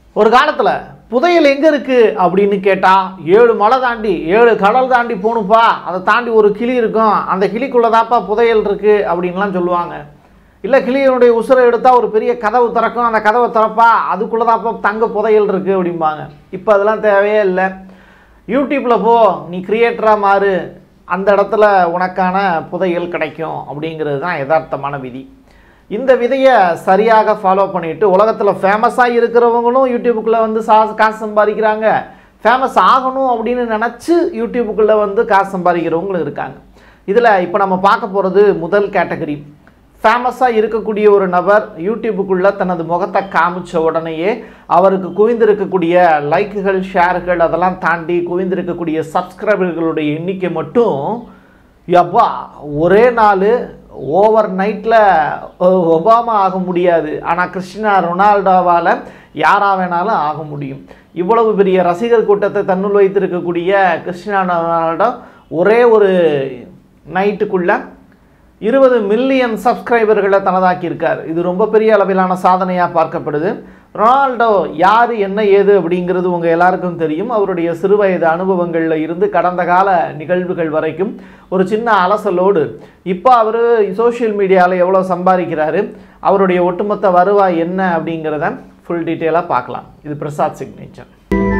ஒரு காலத்தில் புதையல் எங்கே இருக்குது அப்படின்னு கேட்டால் ஏழு மலை தாண்டி ஏழு கடல் தாண்டி போகணுப்பா அதை தாண்டி ஒரு கிளி இருக்கும் அந்த கிளிக்குள்ளே தான்ப்பா புதையல் இருக்குது அப்படின்லாம் சொல்லுவாங்க இல்லை கிளியினுடைய உசுரை எடுத்தால் ஒரு பெரிய கதவு திறக்கும் அந்த கதவை திறப்பா அதுக்குள்ளே தான்ப்பா தங்க புதையல் இருக்குது அப்படிம்பாங்க இப்போ அதெல்லாம் தேவையே இல்லை யூடியூப்பில் போ நீ கிரியேட்டராக மாறு அந்த இடத்துல உனக்கான புதையல் கிடைக்கும் அப்படிங்கிறது தான் யதார்த்தமான விதி இந்த விதையை சரியாக ஃபாலோ பண்ணிட்டு உலகத்தில் ஃபேமஸாக இருக்கிறவங்களும் யூடியூபுக்குள்ளே வந்து சா காசு சம்பாதிக்கிறாங்க ஃபேமஸ் ஆகணும் அப்படின்னு நினச்சி யூடியூபுக்குள்ளே வந்து காசு சம்பாதிக்கிறவங்களும் இருக்காங்க இதில் இப்போ நம்ம பார்க்க போகிறது முதல் கேட்டகரி ஃபேமஸாக இருக்கக்கூடிய ஒரு நபர் யூடியூபுக்குள்ளே தனது முகத்தை காமிச்ச உடனேயே அவருக்கு குவிந்திருக்கக்கூடிய லைக்குகள் ஷேர்கள் அதெல்லாம் தாண்டி குவிந்திருக்கக்கூடிய சப்ஸ்கிரைபர்களுடைய எண்ணிக்கை மட்டும் யப்பா ஒரே நாள் ஓவர் நைட்டில் ஒபாமா ஆக முடியாது ஆனால் கிறிஸ்டினா ரொனால்டோவால் யாரா வேணாலும் ஆக முடியும் இவ்வளவு பெரிய ரசிகர் கூட்டத்தை தன்னுள் வைத்திருக்கக்கூடிய கிறிஸ்டினா ரொனால்டோ ஒரே ஒரு நைட்டுக்குள்ள இருபது மில்லியன் சப்ஸ்கிரைபர்களை தனதாக்கியிருக்கார் இது ரொம்ப பெரிய அளவிலான சாதனையாக பார்க்கப்படுது ரொனால்டோ யார் என்ன ஏது அப்படிங்கிறது உங்கள் எல்லாருக்கும் தெரியும் அவருடைய சிறுவயது அனுபவங்களில் இருந்து கடந்த கால நிகழ்வுகள் வரைக்கும் ஒரு சின்ன அலசலோடு இப்போ அவர் சோஷியல் மீடியாவில் எவ்வளோ சம்பாதிக்கிறாரு அவருடைய ஒட்டுமொத்த வருவாய் என்ன அப்படிங்கிறத ஃபுல் டீட்டெயிலாக பார்க்கலாம் இது பிரசாத் சிக்னேச்சர்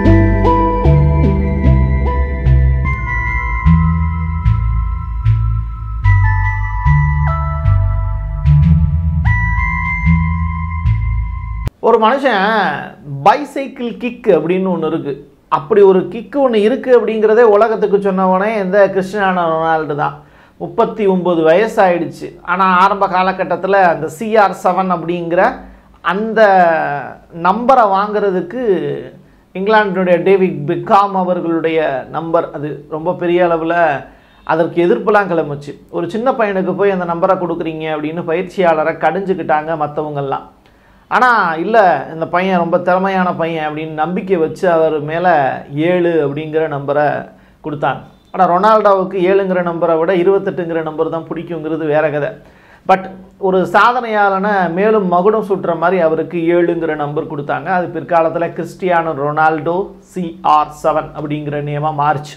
ஒரு மனுஷன் பைசைக்கிள் கிக் அப்படின்னு ஒன்று இருக்குது அப்படி ஒரு கிக்கு ஒன்று இருக்குது அப்படிங்கிறதே உலகத்துக்கு சொன்னவனே இந்த கிறிஸ்டியானோ ரொனால்டு தான் முப்பத்தி ஒம்பது வயசாயிடுச்சு ஆனால் ஆரம்ப காலகட்டத்தில் அந்த சிஆர் செவன் அப்படிங்கிற அந்த நம்பரை வாங்குறதுக்கு இங்கிலாந்தினுடைய டேவிட் பிக்காம் அவர்களுடைய நம்பர் அது ரொம்ப பெரிய அளவில் அதற்கு எதிர்ப்புலாம் கிளம்புச்சு ஒரு சின்ன பையனுக்கு போய் அந்த நம்பரை கொடுக்குறீங்க அப்படின்னு பயிற்சியாளரை கடிஞ்சுக்கிட்டாங்க மற்றவங்கெல்லாம் ஆனால் இல்லை இந்த பையன் ரொம்ப திறமையான பையன் அப்படின்னு நம்பிக்கை வச்சு அவர் மேலே ஏழு அப்படிங்கிற நம்பரை கொடுத்தாங்க ஆனால் ரொனால்டோவுக்கு ஏழுங்கிற நம்பரை விட இருபத்தெட்டுங்கிற நம்பர் தான் பிடிக்குங்கிறது வேற கதை பட் ஒரு சாதனையாளன மேலும் மகுடம் சுட்டுற மாதிரி அவருக்கு ஏழுங்கிற நம்பர் கொடுத்தாங்க அது பிற்காலத்தில் கிறிஸ்டியானோ ரொனால்டோ சிஆர் செவன் அப்படிங்கிற நியமாக மாறுச்சு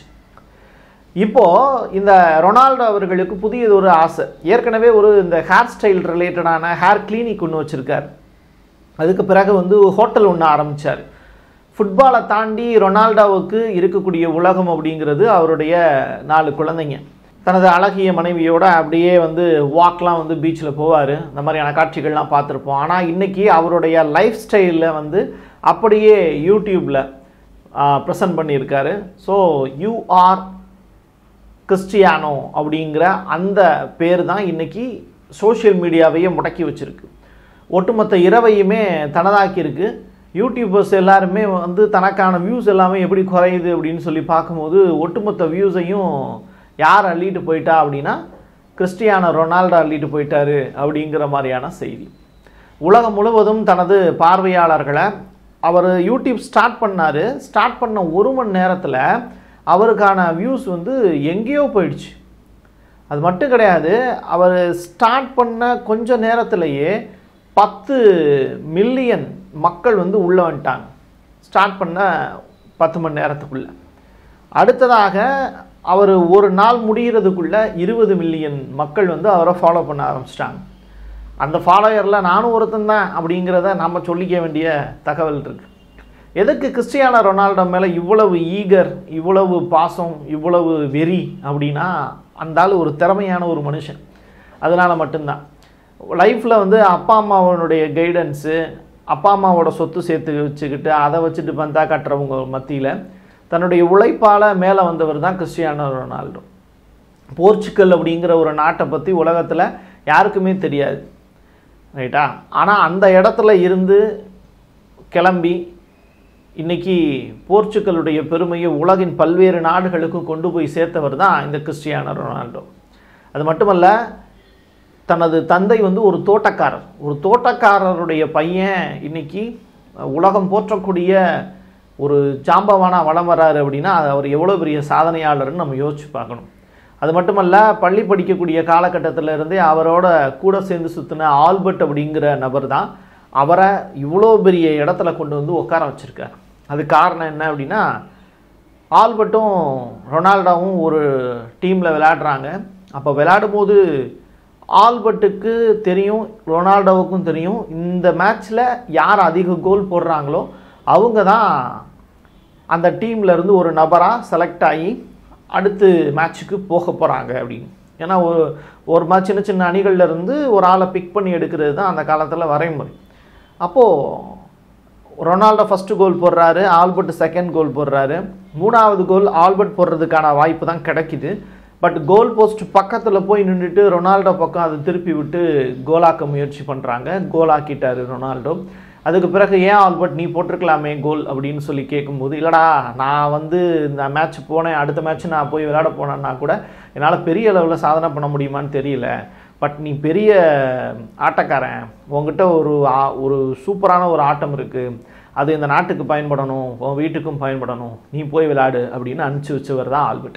இப்போ இந்த ரொனால்டோ அவர்களுக்கு புதியது ஒரு ஆசை ஏற்கனவே ஒரு இந்த ஹேர் ஸ்டைல் ரிலேட்டடான ஹேர் கிளினிக் ஒன்று வச்சுருக்கார் அதுக்கு பிறகு வந்து ஹோட்டல் ஒன்று ஆரம்பித்தார் ஃபுட்பாலை தாண்டி ரொனால்டோவுக்கு இருக்கக்கூடிய உலகம் அப்படிங்கிறது அவருடைய நாலு குழந்தைங்க தனது அழகிய மனைவியோட அப்படியே வந்து வாக்லாம் வந்து பீச்சில் போவார் இந்த மாதிரியான காட்சிகள்லாம் பார்த்துருப்போம் ஆனால் இன்றைக்கி அவருடைய லைஃப் ஸ்டைலில் வந்து அப்படியே யூடியூப்பில் ப்ரெசன்ட் பண்ணியிருக்காரு ஸோ யூ ஆர் கிறிஸ்டியானோ அப்படிங்கிற அந்த பேர் தான் இன்றைக்கி சோஷியல் மீடியாவையே முடக்கி வச்சுருக்கு ஒட்டுமொத்த இரவையுமே தனதாக்கியிருக்கு யூடியூபர்ஸ் எல்லாருமே வந்து தனக்கான வியூஸ் எல்லாமே எப்படி குறையுது அப்படின்னு சொல்லி பார்க்கும்போது ஒட்டுமொத்த வியூஸையும் யார் அள்ளிட்டு போயிட்டா அப்படின்னா கிறிஸ்டியானோ ரொனால்டோ அள்ளிட்டு போயிட்டாரு அப்படிங்கிற மாதிரியான செய்தி உலகம் முழுவதும் தனது பார்வையாளர்களை அவர் யூடியூப் ஸ்டார்ட் பண்ணார் ஸ்டார்ட் பண்ண ஒரு மணி நேரத்தில் அவருக்கான வியூஸ் வந்து எங்கேயோ போயிடுச்சு அது மட்டும் கிடையாது அவர் ஸ்டார்ட் பண்ண கொஞ்ச நேரத்திலேயே பத்து மில்லியன் மக்கள் வந்து உள்ளே வந்துட்டாங்க ஸ்டார்ட் பண்ண பத்து மணி நேரத்துக்குள்ளே அடுத்ததாக அவர் ஒரு நாள் முடிகிறதுக்குள்ள இருபது மில்லியன் மக்கள் வந்து அவரை ஃபாலோ பண்ண ஆரம்பிச்சிட்டாங்க அந்த ஃபாலோயரில் நானும் ஒருத்தன் தான் அப்படிங்கிறத நம்ம சொல்லிக்க வேண்டிய தகவல் இருக்குது எதுக்கு கிறிஸ்டியானோ ரொனால்டோ மேலே இவ்வளவு ஈகர் இவ்வளவு பாசம் இவ்வளவு வெறி அப்படின்னா அந்த ஆள் ஒரு திறமையான ஒரு மனுஷன் அதனால் மட்டும்தான் லைஃப்பில் வந்து அப்பா அம்மாவனுடைய கைடன்ஸு அப்பா அம்மாவோட சொத்து சேர்த்து வச்சுக்கிட்டு அதை வச்சுட்டு பந்தா கட்டுறவங்க மத்தியில் தன்னுடைய உழைப்பால் மேலே வந்தவர் தான் கிறிஸ்டியானோ ரொனால்டோ போர்ச்சுக்கல் அப்படிங்கிற ஒரு நாட்டை பற்றி உலகத்தில் யாருக்குமே தெரியாது ரைட்டா ஆனால் அந்த இடத்துல இருந்து கிளம்பி இன்னைக்கு போர்ச்சுக்கலுடைய பெருமையை உலகின் பல்வேறு நாடுகளுக்கு கொண்டு போய் சேர்த்தவர் தான் இந்த கிறிஸ்டியானோ ரொனால்டோ அது மட்டுமல்ல தனது தந்தை வந்து ஒரு தோட்டக்காரர் ஒரு தோட்டக்காரருடைய பையன் இன்னைக்கு உலகம் போற்றக்கூடிய ஒரு ஜாம்பவானா வளம் வராரு அப்படின்னா அது அவர் எவ்வளோ பெரிய சாதனையாளர்னு நம்ம யோசிச்சு பார்க்கணும் அது மட்டுமல்ல பள்ளி படிக்கக்கூடிய காலகட்டத்தில் இருந்தே அவரோட கூட சேர்ந்து சுற்றின ஆல்பர்ட் அப்படிங்கிற நபர் தான் அவரை இவ்வளோ பெரிய இடத்துல கொண்டு வந்து உட்கார வச்சுருக்காரு அது காரணம் என்ன அப்படின்னா ஆல்பர்ட்டும் ரொனால்டோவும் ஒரு டீமில் விளையாடுறாங்க அப்போ விளையாடும் போது ஆல்பர்ட்டுக்கு தெரியும் ரொனால்டோவுக்கும் தெரியும் இந்த மேட்ச்சில் யார் அதிக கோல் போடுறாங்களோ அவங்க தான் அந்த டீம்ல இருந்து ஒரு நபராக செலக்ட் ஆகி அடுத்து மேட்ச்சுக்கு போக போகிறாங்க அப்படின்னு ஏன்னா ஒரு ஒரு மாதிரி சின்ன சின்ன அணிகள்ல இருந்து ஒரு ஆளை பிக் பண்ணி எடுக்கிறது தான் அந்த காலத்தில் வரைமுறை அப்போது ரொனால்டோ ஃபஸ்ட்டு கோல் போடுறாரு ஆல்பர்ட் செகண்ட் கோல் போடுறாரு மூணாவது கோல் ஆல்பர்ட் போடுறதுக்கான வாய்ப்பு தான் கிடைக்குது பட் கோல் போஸ்ட் பக்கத்தில் போய் நின்றுட்டு ரொனால்டோ பக்கம் அதை திருப்பி விட்டு கோலாக்க முயற்சி பண்ணுறாங்க கோலாக்கிட்டாரு ரொனால்டோ அதுக்கு பிறகு ஏன் ஆல்பர்ட் நீ போட்டிருக்கலாமே கோல் அப்படின்னு சொல்லி கேட்கும்போது இல்லைடா நான் வந்து இந்த மேட்ச் போனேன் அடுத்த மேட்ச் நான் போய் விளையாட போனேன்னா கூட என்னால் பெரிய அளவில் சாதனை பண்ண முடியுமான்னு தெரியல பட் நீ பெரிய ஆட்டக்காரன் உங்ககிட்ட ஒரு ஆ- ஒரு சூப்பரான ஒரு ஆட்டம் இருக்குது அது இந்த நாட்டுக்கு பயன்படணும் உன் வீட்டுக்கும் பயன்படணும் நீ போய் விளையாடு அப்படின்னு அனுப்பிச்சி வச்சவர் தான் ஆல்பர்ட்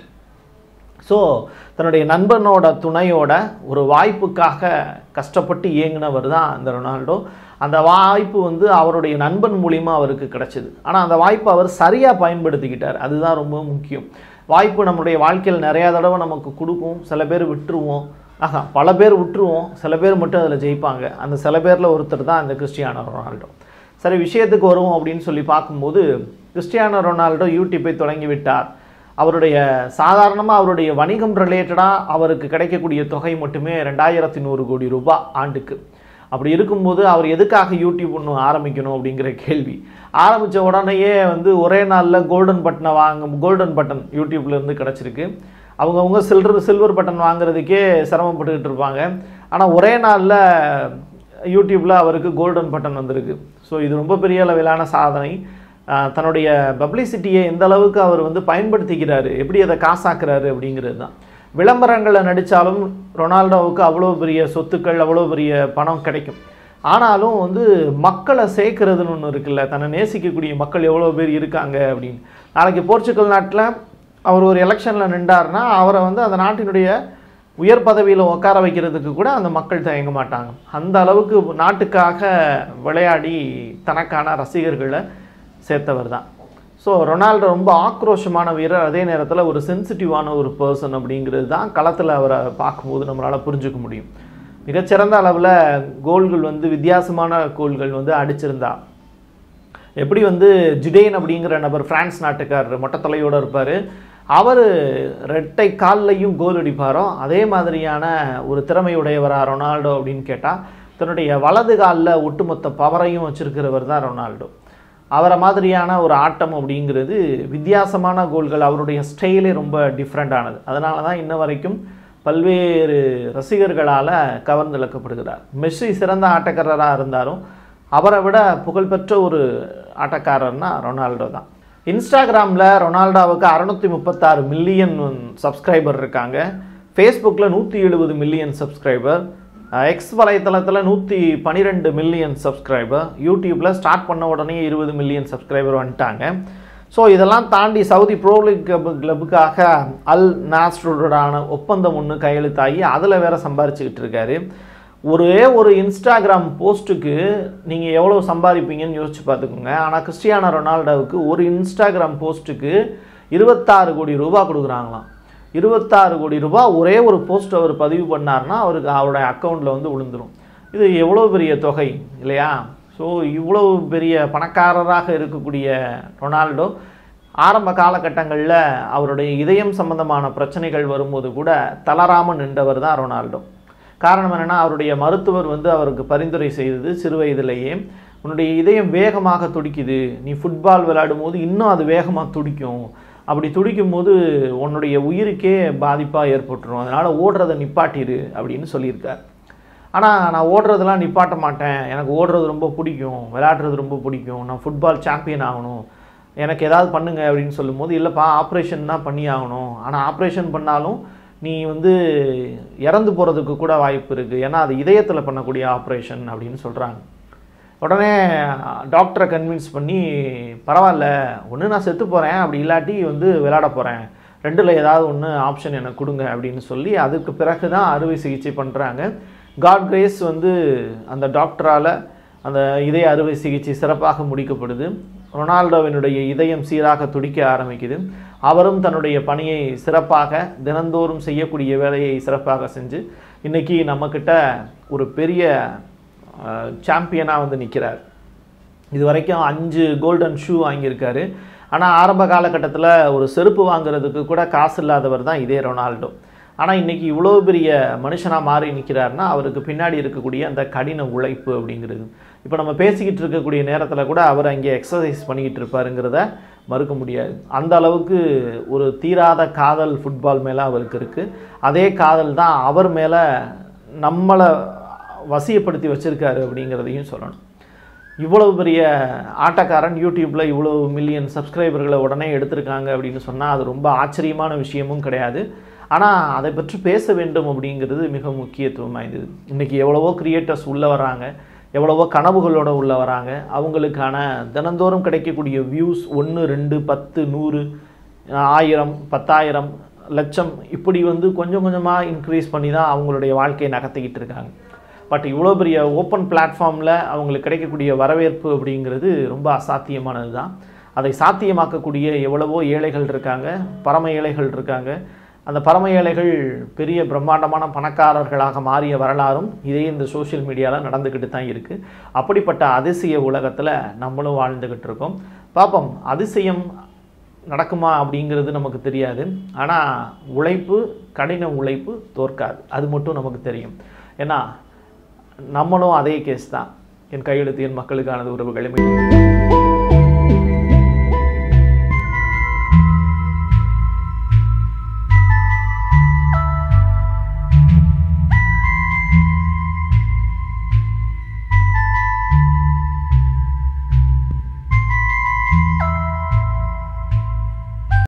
ஸோ தன்னுடைய நண்பனோட துணையோட ஒரு வாய்ப்புக்காக கஷ்டப்பட்டு இயங்கினவர் தான் அந்த ரொனால்டோ அந்த வாய்ப்பு வந்து அவருடைய நண்பன் மூலிமா அவருக்கு கிடைச்சிது ஆனால் அந்த வாய்ப்பை அவர் சரியாக பயன்படுத்திக்கிட்டார் அதுதான் ரொம்ப முக்கியம் வாய்ப்பு நம்மளுடைய வாழ்க்கையில் நிறையா தடவை நமக்கு கொடுக்கும் சில பேர் விட்டுருவோம் ஆஹா பல பேர் விட்டுருவோம் சில பேர் மட்டும் அதில் ஜெயிப்பாங்க அந்த சில பேரில் ஒருத்தர் தான் இந்த கிறிஸ்டியானோ ரொனால்டோ சரி விஷயத்துக்கு வருவோம் அப்படின்னு சொல்லி பார்க்கும்போது கிறிஸ்டியானோ ரொனால்டோ யூடியூப்பை தொடங்கி விட்டார் அவருடைய சாதாரணமாக அவருடைய வணிகம் ரிலேட்டடாக அவருக்கு கிடைக்கக்கூடிய தொகை மட்டுமே ரெண்டாயிரத்தி நூறு கோடி ரூபாய் ஆண்டுக்கு அப்படி இருக்கும்போது அவர் எதுக்காக யூடியூப் ஒன்று ஆரம்பிக்கணும் அப்படிங்கிற கேள்வி ஆரம்பித்த உடனேயே வந்து ஒரே நாளில் கோல்டன் பட்டனை வாங்க கோல்டன் பட்டன் யூடியூப்ல இருந்து கிடச்சிருக்கு அவங்கவுங்க சில்வர் சில்வர் பட்டன் வாங்குறதுக்கே சிரமப்பட்டுக்கிட்டு இருப்பாங்க ஆனால் ஒரே நாளில் யூடியூப்பில் அவருக்கு கோல்டன் பட்டன் வந்திருக்கு ஸோ இது ரொம்ப பெரிய அளவிலான சாதனை ஆஹ் தன்னுடைய பப்ளிசிட்டியை எந்த அளவுக்கு அவர் வந்து பயன்படுத்திக்கிறாரு எப்படி அதை காசாக்குறாரு அப்படிங்கிறது தான் விளம்பரங்களில் நடித்தாலும் ரொனால்டோவுக்கு அவ்வளோ பெரிய சொத்துக்கள் அவ்வளோ பெரிய பணம் கிடைக்கும் ஆனாலும் வந்து மக்களை சேர்க்கறதுன்னு ஒன்று இருக்குல்ல தன்னை நேசிக்கக்கூடிய மக்கள் எவ்வளோ பேர் இருக்காங்க அப்படின்னு நாளைக்கு போர்ச்சுகல் நாட்டில் அவர் ஒரு எலெக்ஷனில் நின்றாருன்னா அவரை வந்து அந்த நாட்டினுடைய உயர் பதவியில் உட்கார வைக்கிறதுக்கு கூட அந்த மக்கள் தயங்க மாட்டாங்க அந்த அளவுக்கு நாட்டுக்காக விளையாடி தனக்கான ரசிகர்களை சேர்த்தவர் தான் ஸோ ரொனால்டோ ரொம்ப ஆக்ரோஷமான வீரர் அதே நேரத்தில் ஒரு சென்சிட்டிவான ஒரு பர்சன் அப்படிங்கிறது தான் களத்தில் அவரை பார்க்கும்போது நம்மளால் புரிஞ்சுக்க முடியும் மிகச்சிறந்த அளவில் கோல்கள் வந்து வித்தியாசமான கோல்கள் வந்து அடிச்சிருந்தா எப்படி வந்து ஜிடேன் அப்படிங்கிற நபர் பிரான்ஸ் நாட்டுக்காரர் மொட்டத்தலையோடு இருப்பார் அவர் ரெட்டை கால்லையும் கோல் அடிப்பாரோ அதே மாதிரியான ஒரு திறமையுடையவரா ரொனால்டோ அப்படின்னு கேட்டால் தன்னுடைய வலது காலில் ஒட்டுமொத்த பவரையும் வச்சிருக்கிறவர் தான் ரொனால்டோ அவரை மாதிரியான ஒரு ஆட்டம் அப்படிங்கிறது வித்தியாசமான கோல்கள் அவருடைய ஸ்டைலே ரொம்ப டிஃப்ரெண்ட்டானது அதனால தான் இன்ன வரைக்கும் பல்வேறு ரசிகர்களால் கவர்ந்திழக்கப்படுகிறார் மெஸ்ஸி சிறந்த ஆட்டக்காரராக இருந்தாலும் அவரை விட புகழ்பெற்ற ஒரு ஆட்டக்காரர்னா ரொனால்டோ தான் இன்ஸ்டாகிராமில் ரொனால்டோவுக்கு அறநூற்றி முப்பத்தாறு மில்லியன் சப்ஸ்கிரைபர் இருக்காங்க ஃபேஸ்புக்கில் நூற்றி எழுபது மில்லியன் சப்ஸ்கிரைபர் எக்ஸ் வலைத்தளத்தில் நூற்றி பன்னிரெண்டு மில்லியன் சப்ஸ்கிரைபர் யூடியூப்பில் ஸ்டார்ட் பண்ண உடனே இருபது மில்லியன் சப்ஸ்கிரைபர் வந்துட்டாங்க ஸோ இதெல்லாம் தாண்டி சவுதி ப்ரோ லீக் கிளப் கிளப்புக்காக அல் நாஸ்ருடனான ஒப்பந்தம் ஒன்று கையெழுத்தாகி அதில் வேற சம்பாரிச்சுக்கிட்டு இருக்காரு ஒரே ஒரு இன்ஸ்டாகிராம் போஸ்ட்டுக்கு நீங்கள் எவ்வளோ சம்பாதிப்பீங்கன்னு யோசிச்சு பார்த்துக்கோங்க ஆனால் கிறிஸ்டியானோ ரொனால்டோவுக்கு ஒரு இன்ஸ்டாகிராம் போஸ்ட்டுக்கு இருபத்தாறு கோடி ரூபாய் கொடுக்குறாங்களாம் இருபத்தாறு கோடி ரூபாய் ஒரே ஒரு போஸ்ட் அவர் பதிவு பண்ணார்னா அவருக்கு அவருடைய அக்கௌண்ட்டில் வந்து விழுந்துடும் இது எவ்வளோ பெரிய தொகை இல்லையா ஸோ இவ்வளோ பெரிய பணக்காரராக இருக்கக்கூடிய ரொனால்டோ ஆரம்ப காலகட்டங்களில் அவருடைய இதயம் சம்பந்தமான பிரச்சனைகள் வரும்போது கூட தளராமல் நின்றவர் தான் ரொனால்டோ காரணம் என்னென்னா அவருடைய மருத்துவர் வந்து அவருக்கு பரிந்துரை செய்தது சிறு வயதிலேயே உன்னுடைய இதயம் வேகமாக துடிக்குது நீ ஃபுட்பால் விளையாடும் போது இன்னும் அது வேகமாக துடிக்கும் அப்படி துடிக்கும் போது உன்னுடைய உயிருக்கே பாதிப்பாக ஏற்பட்டுரும் அதனால் ஓடுறதை நிப்பாட்டிரு அப்படின்னு சொல்லியிருக்கார் ஆனால் நான் ஓடுறதெல்லாம் நிப்பாட்ட மாட்டேன் எனக்கு ஓடுறது ரொம்ப பிடிக்கும் விளையாடுறது ரொம்ப பிடிக்கும் நான் ஃபுட்பால் சாம்பியன் ஆகணும் எனக்கு ஏதாவது பண்ணுங்க அப்படின்னு சொல்லும்போது இல்லைப்பா ஆப்ரேஷன் தான் பண்ணி ஆகணும் ஆனால் ஆப்ரேஷன் பண்ணாலும் நீ வந்து இறந்து போகிறதுக்கு கூட வாய்ப்பு இருக்குது ஏன்னா அது இதயத்தில் பண்ணக்கூடிய ஆப்ரேஷன் அப்படின்னு சொல்கிறாங்க உடனே டாக்டரை கன்வின்ஸ் பண்ணி பரவாயில்ல ஒன்று நான் செத்து போகிறேன் அப்படி இல்லாட்டி வந்து விளையாட போகிறேன் ரெண்டில் ஏதாவது ஒன்று ஆப்ஷன் எனக்கு கொடுங்க அப்படின்னு சொல்லி அதுக்கு பிறகு தான் அறுவை சிகிச்சை பண்ணுறாங்க காட் கிரேஸ் வந்து அந்த டாக்டரால் அந்த இதய அறுவை சிகிச்சை சிறப்பாக முடிக்கப்படுது ரொனால்டோவினுடைய இதயம் சீராக துடிக்க ஆரம்பிக்குது அவரும் தன்னுடைய பணியை சிறப்பாக தினந்தோறும் செய்யக்கூடிய வேலையை சிறப்பாக செஞ்சு இன்னைக்கு நம்மக்கிட்ட ஒரு பெரிய சாம்பியனாக வந்து நிற்கிறார் இது வரைக்கும் அஞ்சு கோல்டன் ஷூ வாங்கியிருக்காரு ஆனால் ஆரம்ப காலகட்டத்தில் ஒரு செருப்பு வாங்குறதுக்கு கூட காசு இல்லாதவர் தான் இதே ரொனால்டோ ஆனால் இன்னைக்கு இவ்வளோ பெரிய மனுஷனாக மாறி நிற்கிறாருன்னா அவருக்கு பின்னாடி இருக்கக்கூடிய அந்த கடின உழைப்பு அப்படிங்கிறது இப்போ நம்ம பேசிக்கிட்டு இருக்கக்கூடிய நேரத்தில் கூட அவர் அங்கே எக்ஸசைஸ் பண்ணிக்கிட்டு இருப்பாருங்கிறத மறுக்க முடியாது அந்த அளவுக்கு ஒரு தீராத காதல் ஃபுட்பால் மேலே அவருக்கு இருக்குது அதே காதல் தான் அவர் மேலே நம்மளை வசியப்படுத்தி வச்சிருக்காரு அப்படிங்கிறதையும் சொல்லணும் இவ்வளவு பெரிய ஆட்டக்காரன் யூடியூப்பில் இவ்வளவு மில்லியன் சப்ஸ்கிரைபர்களை உடனே எடுத்திருக்காங்க அப்படின்னு சொன்னால் அது ரொம்ப ஆச்சரியமான விஷயமும் கிடையாது ஆனால் அதை பற்றி பேச வேண்டும் அப்படிங்கிறது மிக முக்கியத்துவம் வாய்ந்தது இன்றைக்கி எவ்வளவோ கிரியேட்டர்ஸ் உள்ளே வராங்க எவ்வளவோ கனவுகளோட உள்ள வராங்க அவங்களுக்கான தினந்தோறும் கிடைக்கக்கூடிய வியூஸ் ஒன்று ரெண்டு பத்து நூறு ஆயிரம் பத்தாயிரம் லட்சம் இப்படி வந்து கொஞ்சம் கொஞ்சமாக இன்க்ரீஸ் பண்ணி தான் அவங்களுடைய வாழ்க்கையை நகர்த்திக்கிட்டு இருக்காங்க பட் இவ்வளோ பெரிய ஓப்பன் பிளாட்ஃபார்மில் அவங்களுக்கு கிடைக்கக்கூடிய வரவேற்பு அப்படிங்கிறது ரொம்ப அசாத்தியமானது தான் அதை சாத்தியமாக்கக்கூடிய எவ்வளவோ ஏழைகள் இருக்காங்க பரம ஏழைகள் இருக்காங்க அந்த பரம ஏழைகள் பெரிய பிரம்மாண்டமான பணக்காரர்களாக மாறிய வரலாறும் இதே இந்த சோஷியல் மீடியாவில் நடந்துக்கிட்டு தான் இருக்குது அப்படிப்பட்ட அதிசய உலகத்தில் நம்மளும் வாழ்ந்துக்கிட்டு இருக்கோம் பார்ப்போம் அதிசயம் நடக்குமா அப்படிங்கிறது நமக்கு தெரியாது ஆனால் உழைப்பு கடின உழைப்பு தோற்காது அது மட்டும் நமக்கு தெரியும் ஏன்னா நம்மளும் அதே கேஸ் தான் என் கையெழுத்து என் மக்களுக்கானது உறவுகளை